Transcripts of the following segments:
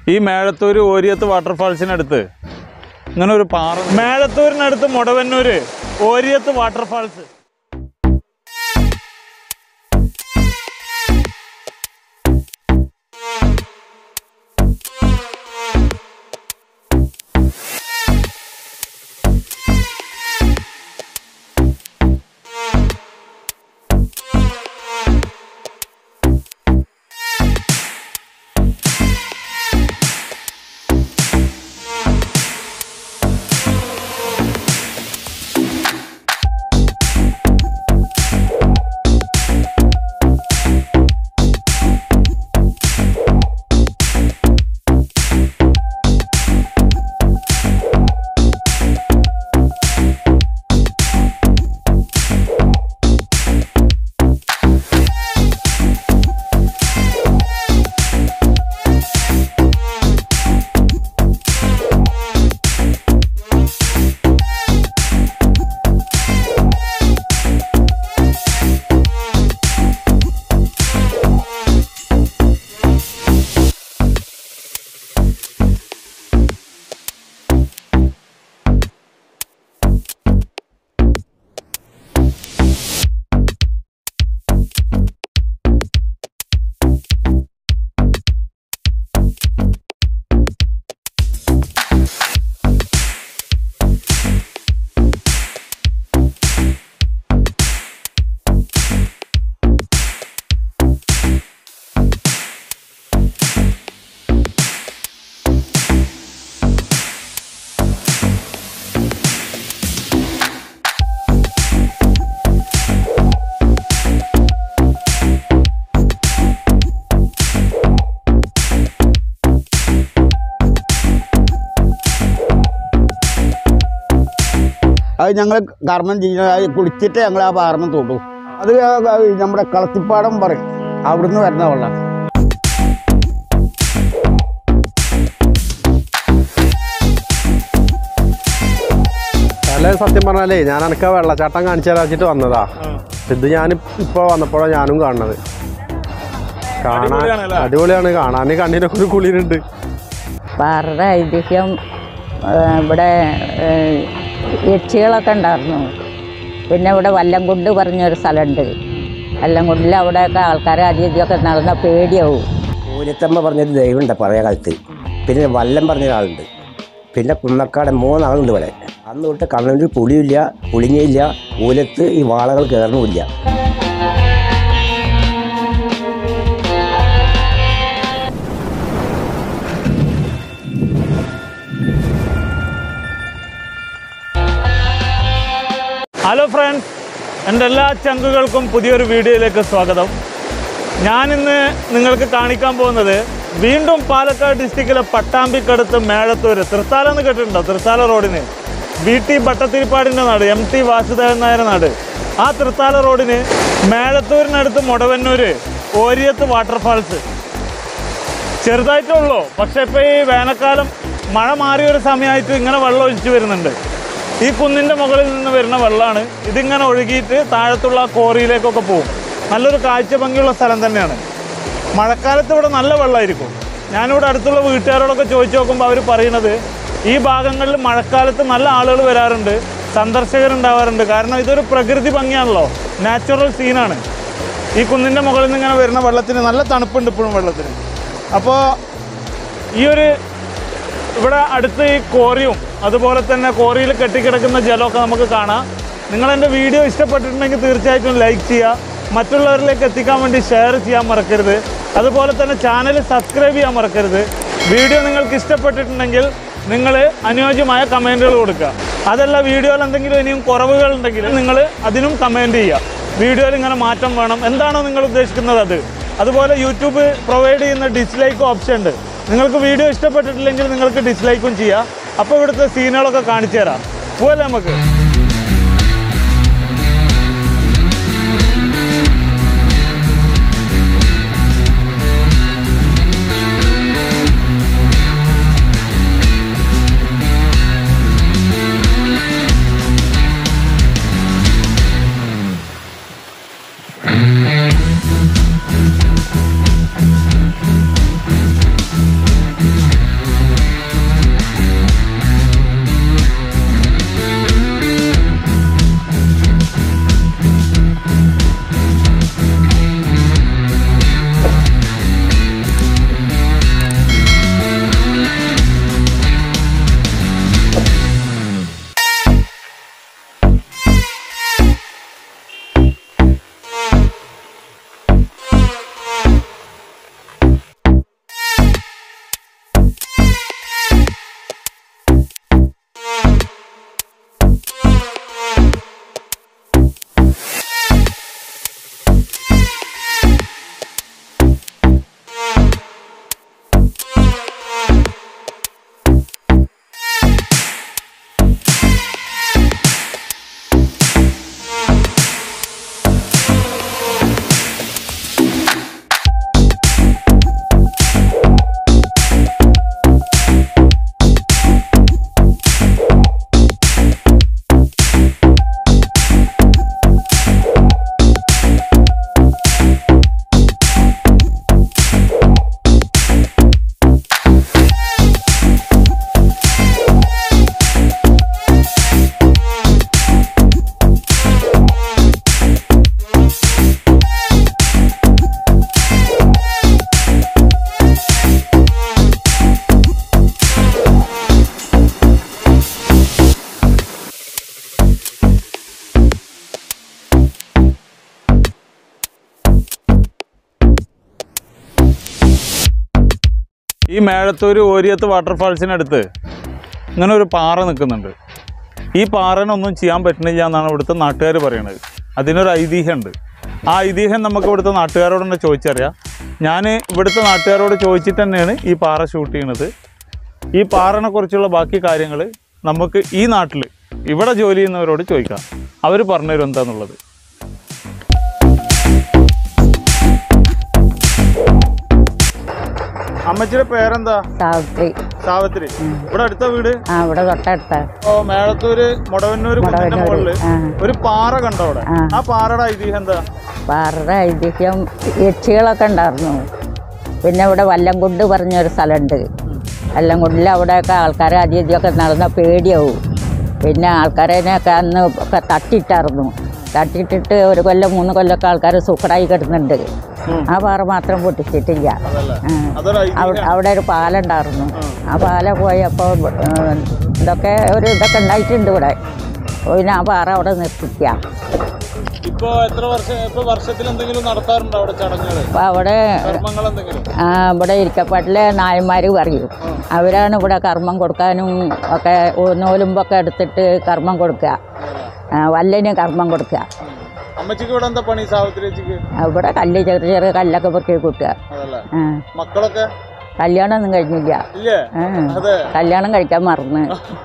ഈ മേഴത്തൂര് ഓരിയത്ത് വാട്ടർഫാൾസിനടുത്ത് ഇങ്ങനെ ഒരു പാറ മേഴത്തൂരിനടുത്ത് മുടവന്നൂര് ഓരിയത്ത് വാട്ടർഫാൾസ് അത് ഞങ്ങൾ കർമ്മം ചെയ്യുന്ന അത് കുളിച്ചിട്ട് ഞങ്ങൾ ആ പാറമ്മ തൊട്ടു അത് ആ- ആ നമ്മുടെ കളത്തിപ്പാടം പറയും അവിടുന്ന് വരുന്ന വെള്ളം അല്ല സത്യം പറഞ്ഞാലേ ഞാൻ എനക്ക് ആ വെള്ളച്ചാട്ടം കാണിച്ചു തരാച്ചിട്ട് വന്നതാ ഇത് ഞാൻ ഇപ്പൊ വന്നപ്പോഴാണ് ഞാനും കാണുന്നത് കാണാൻ അടിപൊളിയാണല്ലേ? അടിപൊളിയാണ് കാണാൻ കണ്ണിനൊക്കെ ഒരു കുളിരുണ്ട് പാറയുടെ ഐതിഹ്യം ആ, ഇവിടെ ആ, യക്ഷികളൊക്കെ ഉണ്ടായിരുന്നു പിന്നെ ഇവിടെ വല്ലംകുണ്ട് പറഞ്ഞൊരു സ്ഥലമുണ്ട് വല്ലംകുണ്ടിൽ അവിടെയൊക്കെ ആൾക്കാർ അധികമൊക്കെ നടന്ന പേടിയാവും കൂലിത്തമ്മ പറഞ്ഞൊരു ദൈവമുണ്ട് പഴയ കാലത്ത് പിന്നെ വല്ലം പറഞ്ഞൊരാളുണ്ട് പിന്നെ കുന്നക്കാട് മൂന്നാളുണ്ട് ഇവിടെ അന്ന് തൊട്ട് കണ്ണൂർ പുളിയില്ല പുളിങ്ങയില്ല ഊലത്ത് ഈ വാളകൾ കയറണമില്ല ഹലോ ഫ്രണ്ട്സ് എൻ്റെ എല്ലാ ചങ്കുകൾക്കും പുതിയൊരു വീഡിയോയിലേക്ക് സ്വാഗതം ഞാനിന്ന് നിങ്ങൾക്ക് കാണിക്കാൻ പോകുന്നത് വീണ്ടും പാലക്കാട് ഡിസ്ട്രിക്റ്റിലെ പട്ടാമ്പിക്കടുത്ത് മേഴത്തൂര് തൃത്താല എന്ന് കേട്ടിട്ടുണ്ടോ തൃത്താല റോഡിന് വി ടി ഭട്ടത്തിരിപ്പാടിൻ്റെ നാട് എം ടി വാസുദേവൻ നായർ നാട് ആ തൃത്താല റോഡിന് മേഴത്തൂരിനടുത്ത് മുടവന്നൂര് ഓരിയത്ത് വാട്ടർഫാൾസ് ചെറുതായിട്ടേ ഉള്ളൂ പക്ഷെ ഇപ്പോൾ ഈ വേനൽക്കാലം മഴ മാറിയൊരു സമയമായിട്ട് ഇങ്ങനെ വെള്ളം ഒഴിച്ചു വരുന്നുണ്ട് ഈ കുന്നിൻ്റെ മുകളിൽ നിന്ന് വരുന്ന വെള്ളമാണ് ഇതിങ്ങനെ ഒഴുകിയിട്ട് താഴത്തുള്ള ആ കോറിയിലേക്കൊക്കെ പോകും നല്ലൊരു കാഴ്ച ഭംഗിയുള്ള സ്ഥലം തന്നെയാണ് മഴക്കാലത്ത് ഇവിടെ നല്ല വെള്ളമായിരിക്കും ഞാനിവിടെ അടുത്തുള്ള വീട്ടുകാരോടൊക്കെ ചോദിച്ചു നോക്കുമ്പോൾ അവർ പറയുന്നത് ഈ ഭാഗങ്ങളിൽ മഴക്കാലത്ത് നല്ല ആളുകൾ വരാറുണ്ട് സന്ദർശകരുണ്ടാവാറുണ്ട് കാരണം ഇതൊരു പ്രകൃതി ഭംഗിയാണല്ലോ നാച്ചുറൽ സീനാണ് ഈ കുന്നിൻ്റെ മുകളിൽ നിന്ന് ഇങ്ങനെ വരുന്ന വെള്ളത്തിന് നല്ല തണുപ്പുണ്ട് ഇപ്പോഴും വെള്ളത്തിന് അപ്പോൾ ഈ ഒരു ഇവിടെ അടുത്ത് ഈ കോറിയും അതുപോലെ തന്നെ കോറിയിൽ കെട്ടിക്കിടക്കുന്ന ജലമൊക്കെ നമുക്ക് കാണാം നിങ്ങൾ എൻ്റെ വീഡിയോ ഇഷ്ടപ്പെട്ടിട്ടുണ്ടെങ്കിൽ തീർച്ചയായിട്ടും ലൈക്ക് ചെയ്യുക മറ്റുള്ളവരിലേക്ക് എത്തിക്കാൻ വേണ്ടി ഷെയർ ചെയ്യാൻ മറക്കരുത് അതുപോലെ തന്നെ ചാനൽ സബ്സ്ക്രൈബ് ചെയ്യാൻ മറക്കരുത് വീഡിയോ നിങ്ങൾക്ക് ഇഷ്ടപ്പെട്ടിട്ടുണ്ടെങ്കിൽ നിങ്ങൾ അനുയോജ്യമായ കമൻറ്റുകൾ കൊടുക്കുക അതല്ല വീഡിയോയിൽ എന്തെങ്കിലും ഇനിയും കുറവുകൾ ഉണ്ടെങ്കിൽ നിങ്ങൾ അതിനും കമൻറ്റ് ചെയ്യുക വീഡിയോയിൽ ഇങ്ങനെ മാറ്റം വേണം എന്താണോ നിങ്ങൾ ഉദ്ദേശിക്കുന്നത് അത് അതുപോലെ യൂട്യൂബ് പ്രൊവൈഡ് ചെയ്യുന്ന ഡിസ്ലൈക്ക് ഓപ്ഷൻ ഉണ്ട് നിങ്ങൾക്ക് വീഡിയോ ഇഷ്ടപ്പെട്ടിട്ടില്ലെങ്കിൽ നിങ്ങൾക്ക് ഡിസ്ലൈക്കും ചെയ്യാം അപ്പോൾ ഇവിടുത്തെ സീനുകളൊക്കെ കാണിച്ചു തരാം പോവല്ലേ നമുക്ക് ഈ മേഴത്തൂര് ഓരിയത്ത് വാട്ടർഫാൾസിനടുത്ത് ഇങ്ങനെ ഒരു പാറ നിൽക്കുന്നുണ്ട് ഈ പാറനൊന്നും ചെയ്യാൻ പറ്റുന്നില്ല എന്നാണ് ഇവിടുത്തെ നാട്ടുകാർ പറയുന്നത് അതിനൊരു ഐതിഹ്യമുണ്ട് ആ ഐതിഹ്യം നമുക്ക് ഇവിടുത്തെ നാട്ടുകാരോട് തന്നെ ചോദിച്ചറിയാം ഞാൻ ഇവിടുത്തെ നാട്ടുകാരോട് ചോദിച്ചിട്ട് തന്നെയാണ് ഈ പാറ ഷൂട്ട് ചെയ്യണത് ഈ പാറനെ കുറിച്ചുള്ള ബാക്കി കാര്യങ്ങൾ നമുക്ക് ഈ നാട്ടിൽ ഇവിടെ ജോലി ചെയ്യുന്നവരോട് ചോദിക്കാം അവർ പറഞ്ഞുതരും എന്താന്നുള്ളത് അമ്മച്ചിയുടെ പേരെന്താ സാവിത്രി സാവിത്രി ഇവിടെ അടുത്ത വീട് ആ ഇവിടെ തൊട്ടടുത്ത ഓ മേളത്തൂര് മുടവന്നൂര് കുന്നിന്റെ മുടവന്നൂര്, മുകളില് ആ. ഒരു പാറ കണ്ടോ അവിടെ ആ. ആ പാറയുടെ ഐതിഹ്യം എന്താ പാറയുടെ ഐതിഹ്യം യക്ഷികളൊക്കെ ഉണ്ടായിരുന്നു പിന്നെ ഇവിടെ വല്ലംകുണ്ട് പറഞ്ഞൊരു സ്ഥലമുണ്ട് വല്ലംകുണ്ടിൽ അവിടെയൊക്കെ ആൾക്കാർ അധികമൊക്കെ നടന്ന പേടിയാവും പിന്നെ ആൾക്കാരനെയൊക്കെ അന്ന് ഒക്കെ തട്ടിയിട്ടായിരുന്നു തട്ടിയിട്ടിട്ട് ഒരു കൊല്ലം മൂന്ന് കൊല്ലമൊക്കെ ആൾക്കാർ സൂക്കറായി കിടന്നുണ്ട് ആ പാറ മാത്രം പൊട്ടിച്ചിട്ടില്ല ആ. അതൊരു ഐതിഹ്യം അവിടെ അവിടെ ഒരു പാലം ഉണ്ടായിരുന്നു ആ പാലം പോയപ്പോൾ ഇതൊക്കെ ഒരു ഇതൊക്കെ ഉണ്ടായിട്ടുണ്ട് ഇവിടെ പിന്നെ ആ പാറ അവിടെ നിർത്തിക്കുക ഇപ്പൊ എത്ര വർഷം ഇപ്പൊ വർഷത്തിൽ എന്തെങ്കിലും നടത്താറുണ്ടോ അവിടെ ചടങ്ങുകൾ അപ്പോൾ അവിടെ കർമ്മങ്ങൾ എന്തെങ്കിലും ആ, ഇവിടെ ഇരിക്കപ്പാട്ടിലെ നായന്മാർ പറയും അവരാണ് ഇവിടെ കർമ്മം കൊടുക്കാനും ഒക്കെ നൂലുമ്പൊക്കെ എടുത്തിട്ട് കർമ്മം കൊടുക്കുക ആ, വല്ലന് കർമ്മം കൊടുക്കുക അമ്മച്ചിക്ക് ഇവിടെ എന്താ പണി സാവിത്രിച്ചിക്ക് ഇവിടെ കല്ല് ചെറിയ ചെറിയ കല്ലൊക്കെ പൊറുക്കി കൂട്ടുക അതല്ലേ ആ, മക്കളൊക്കെ കല്യാണമൊന്നും കഴിഞ്ഞില്ല ഇല്ലേ ആ, അതെ കല്യാണം കഴിക്കാൻ മറന്ന്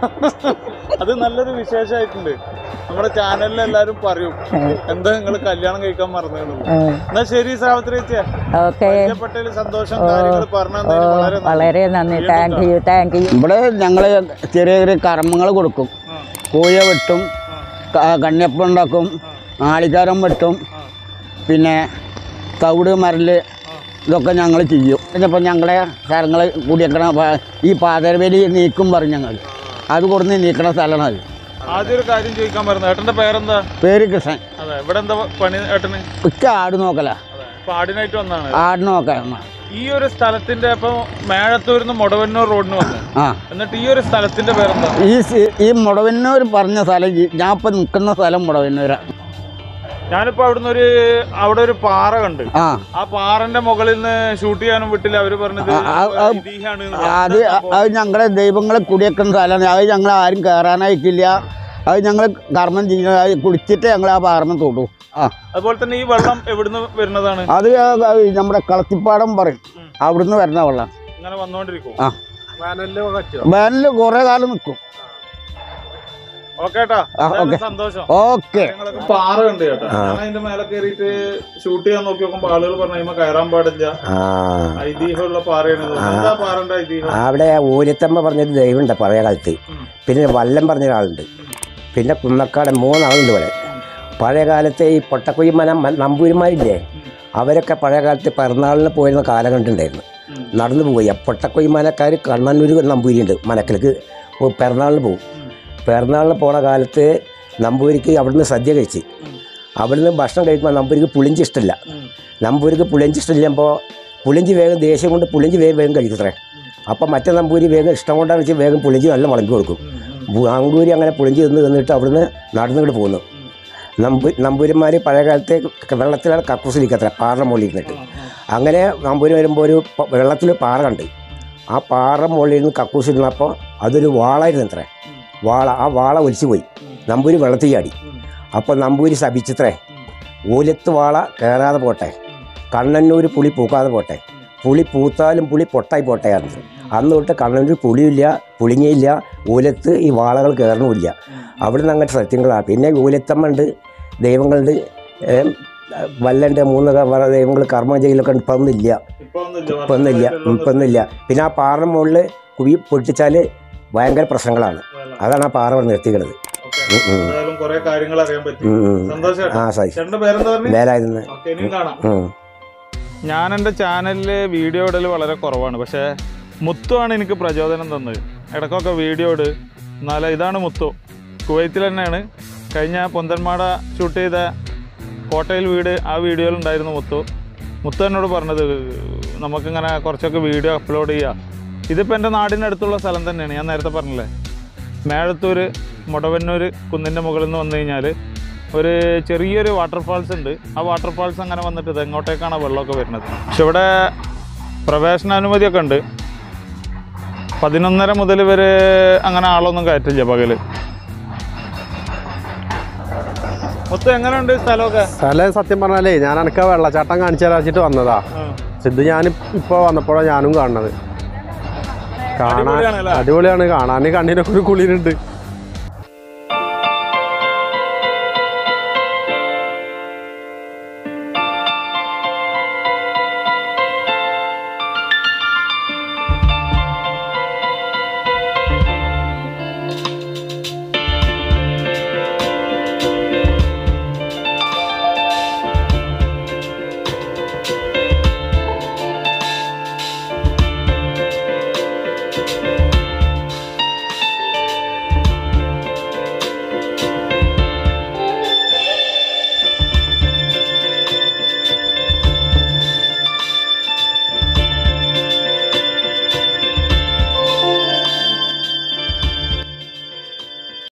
അത് നല്ലൊരു വിശേഷമായിട്ടുണ്ട് നമ്മുടെ ചാനലിൽ എല്ലാരും പറയും എന്താ നിങ്ങൾ കല്യാണം കഴിക്കാൻ മറന്നു ആ, എന്നാ ശരി സാവിത്രി ചേച്ചി ഓക്കെ പരിചയപ്പെട്ടതിൽ സന്തോഷം കാര്യങ്ങൾ പറഞ്ഞു ഓ തന്നതിന് വളരെ നന്ദി. വളരെ നന്ദി താങ്ക് യു താങ്ക് യു ഇവിടെ ഞങ്ങൾ ചെറിയ ചെറിയ കർമ്മങ്ങൾ കൊടുക്കും കോയ വെട്ടും ക- കണ്ണിയപ്പം ഉണ്ടാക്കും ആളിക്കാരം വെട്ടും പിന്നെ തവിട് മരല് ഇതൊക്കെ ഞങ്ങൾ ചെയ്യും ഇപ്പം ഞങ്ങളെ സ്ഥലങ്ങൾ കൂടിയേക്കണ പ- ഈ പാതരവേലി നീക്കും പറയും ഞങ്ങൾ അത് കൊടുന്ന് നീക്കണ സ്ഥലമാണ് അത് ആദ്യം ഒരു കാര്യം ചോദിക്കാൻ പറഞ്ഞു ഏട്ടന്റെ പേരെന്താ പേര് കൃഷ്ണൻ അതെ ഇവിടെ എന്താ പണി ഏട്ടന് ഇക്ക ആട് നോക്കല അതെ ഇപ്പൊ ആടിനായിട്ട് വന്നാണ് ആട് നോക്കാൻ ഈ ഒരു സ്ഥലത്തിന്റെ ഇപ്പൊ മേഴത്തൂരിന്ന് മുടവന്നൂർ റോഡിന് വന്നു ആ എന്നിട്ട് ഈ ഒരു സ്ഥലത്തിന്റെ പേരെന്താ ഈ സി- ഈ മുടവന്നൂർ പറഞ്ഞ സ്ഥലം ഈ- ഞാൻ ഇപ്പം നിൽക്കുന്ന സ്ഥലം മുടവന്നൂരാണ് ഞാനിപ്പോ അവിടുന്ന് ഒരു അവിടെ ഒരു പാറ കണ്ട് ആ ആ പാറന്റെ മുകളിൽ നിന്ന് ഷൂട്ട് ചെയ്യാനും വിട്ടില്ല അവര് പറഞ്ഞത് ആ, ആ, ആ, ഐതിഹ്യമാണ് എന്ന് അത് അത് ഞങ്ങളെ ദൈവങ്ങളെ കുടിയേക്കുന്ന സ്ഥലമാണ് അത് ഞങ്ങൾ ആരും കയറാനായിട്ടില്ല അത് ഞങ്ങൾ കർമ്മം ചെയ്യുന്ന അത് കുടിച്ചിട്ട് ഞങ്ങൾ ആ പാറമ തൊടു ആ അതുപോലെ തന്നെ ഈ വെള്ളം എവിടുന്ന് വരുന്നതാണ് അത് ആ നമ്മുടെ കളത്തിപ്പാടം പറയും അവിടുന്ന് വരുന്ന വെള്ളം ഇങ്ങനെ വന്നുകൊണ്ടിരിക്കും ആ വേനലിൽ പറ്റുമോ വേനലിൽ കുറേ കാലം നിൽക്കും ഓക്കെ ഏട്ടാ ആ, എന്തായാലും ഓക്കെ. സന്തോഷം ഓക്കെ ഞങ്ങളൊക്കെ പാറ ഉണ്ട് കേട്ടോ ഞാൻ അതിന്റെ മേലെ കയറിയിട്ട് ഷൂട്ട് ചെയ്യാൻ നോക്കി നോക്കുമ്പോ ആളുകൾ പറഞ്ഞു കഴിയുമ്പോ കയറാൻ പാടില്ല ആ ഐതിഹ്യമുള്ള പാറയാണ് ഇത്. എന്താ പാറന്റെ ഐതിഹ്യം അവിടെ ഊരത്തമ്മ പറഞ്ഞൊരു ദൈവമുണ്ട് പഴയ കാലത്ത് പിന്നെ വല്ലം പറഞ്ഞ ഒരാളുണ്ട് പിന്നെ കുന്നക്കാട് മൂന്നാളുണ്ട് ഇവിടെ പഴയ കാലത്തെ ഈ പൊട്ടക്കുയ്മന മ- നമ്പൂരിമാരില്ലേ അവരൊക്കെ പഴയ കാലത്ത് പിറന്നാളിന് പോയിരുന്ന കാലഘട്ടമുണ്ടായിരുന്നു നടന്നു പോയി പൊട്ടക്കൊയ്മനക്കാർ കണ്ണന്നൂർ നമ്പൂരിയുണ്ട് മനക്കലേക്ക് പോ- പിറന്നാളിന് പോകും പിറന്നാളിന് പോണ കാലത്ത് നമ്പൂരിക്ക് അവിടുന്ന് സദ്യ കഴിച്ച് അവിടുന്ന് ഭക്ഷണം കഴിക്കുമ്പോൾ നമ്പൂരിക്ക് പുളിഞ്ചി ഇഷ്ടമില്ല നമ്പൂരിക്ക് പുളിഞ്ചി ഇഷ്ടമില്ലപ്പോൾ പുളിഞ്ചി വേഗം ദേഷ്യം കൊണ്ട് പുളിഞ്ചി വേഗം വേഗം കഴിക്കത്രേ അപ്പം മറ്റേ നമ്പൂരി വേഗം ഇഷ്ടം കൊണ്ടാണ് വെച്ച് വേഗം പുളിഞ്ചി നല്ല മുളങ്കി കൊടുക്കും നമ്പൂരി അങ്ങനെ പുളിഞ്ചി തിന്ന് തിന്നിട്ട് അവിടുന്ന് നടന്നിങ്ങോട്ട് പോകുന്നു നമ്പൂ നമ്പൂരിമാർ പഴയ കാലത്ത് വെള്ളത്തിലാണ് കക്കൂസിലിരിക്കത്ര പാറ മുകളിൽ ഇരുന്നിട്ട് അങ്ങനെ നമ്പൂരി വരുമ്പോൾ ഒരു പ- വെള്ളത്തിൽ പാറ കണ്ട് ആ പാറ മുകളിൽ നിന്ന് കക്കൂസിരുന്നപ്പോൾ അതൊരു വാളായിരുന്നു അത്രേ വാള ആ വാള ഒലിച്ചു പോയി നമ്പൂരി വെള്ളത്തിൽ ചാടി അപ്പോൾ നമ്പൂരി ശപിച്ചത്രേ ഓലത്ത് വാള കയറാതെ പോട്ടെ കണ്ണന്നൂർ പുളി പൂക്കാതെ പോട്ടെ പുളി പൂത്താലും പുളി പൊട്ടായി പോട്ടെ അന്ന് അന്ന് തൊട്ട് കണ്ണന്നൂർ പുളിയില്ല പുളിങ്ങയില്ല ഓലത്ത് ഈ വാളകൾ കയറണമില്ല അവിടുന്ന് അങ്ങനത്തെ സത്യങ്ങളാണ് പിന്നെ ഓലത്തമ്മ ഉണ്ട് ദൈവങ്ങളുണ്ട് ഏം, വല്ലൻ്റെ മൂന്ന് ക- ദൈവങ്ങൾ കർമ്മം ചെയ്യലൊക്കെ ഉണ്ട്. ഇപ്പം ഒന്നുമില്ല ഇപ്പൊ ഒന്നുമില്ല ഇപ്പം ഒന്നുമില്ല ഇപ്പം ഒന്നുമില്ല പിന്നെ ആ പാറ മുകളിൽ കുഴി പൊട്ടിച്ചാൽ ഭയങ്കര പ്രശ്നങ്ങളാണ് അതാണ് ആ പാറ അവിടെ നിർത്തിക്കുന്നത് ഉം, ഉം. എന്തായാലും കുറെ കാര്യങ്ങൾ അറിയാൻ പറ്റി ഉം, ഉം. സന്തോഷം ആ സരി ചേട്ടന്റെ പേരെന്താ പറഞ്ഞു വേലായിരുന്നു ഓക്കെ ഇനിയും കാണാം ഉം. ഞാൻ എൻ്റെ ചാനലിൽ വീഡിയോ ഇടൽ വളരെ കുറവാണ് പക്ഷേ മുത്തുവാണ് എനിക്ക് പ്രചോദനം തന്നത് ഇടയ്ക്കൊക്കെ വീഡിയോ ഇട് എന്നാലും ഇതാണ് മുത്തു കുവൈത്തിൽ തന്നെയാണ് കഴിഞ്ഞ പൊന്തന്മാട ഷൂട്ട് ചെയ്ത കോട്ടയിൽ വീട് ആ വീഡിയോയിൽ ഉണ്ടായിരുന്നു മുത്തു മുത്തു എന്നോട് പറഞ്ഞത് നമുക്കിങ്ങനെ കുറച്ചൊക്കെ വീഡിയോ അപ്ലോഡ് ചെയ്യാം ഇതിപ്പോൾ എൻ്റെ നാടിനടുത്തുള്ള സ്ഥലം തന്നെയാണ് ഞാൻ നേരത്തെ പറഞ്ഞില്ലേ മേഴത്തൂർ മുടവന്നൂർ കുന്നിൻ്റെ മുകളിൽ നിന്ന് വന്നു കഴിഞ്ഞാൽ ഒരു ചെറിയൊരു വാട്ടർഫാൾസ് ഉണ്ട് ആ വാട്ടർഫാൾസ് അങ്ങനെ വന്നിട്ട് ഇത് എങ്ങോട്ടേക്കാണ് ആ വെള്ളമൊക്കെ വരുന്നത് പക്ഷെ ഇവിടെ പ്രവേശനാനുമതിയൊക്കെ ഉണ്ട് പതിനൊന്നര മുതൽ ഇവര് അങ്ങനെ ആളൊന്നും കയറ്റില്ല പകല് മൊത്തം എങ്ങനെയുണ്ട് സ്ഥലമൊക്കെ സ്ഥലം സത്യം പറഞ്ഞാലേ ഞാൻ അനക്ക് ആ വെള്ളച്ചാട്ടം കാണിച്ചു തരാച്ചിട്ട് വന്നതാ പക്ഷെ ഇത് ഞാൻ ഇപ്പോൾ വന്നപ്പോഴാണ് ഞാനും കാണുന്നത് കാണാൻ അടിപൊളിയാണല്ലേ? അടിപൊളിയാണ് കാണാൻ കണ്ണിനൊക്കെ ഒരു കുളിരുണ്ട്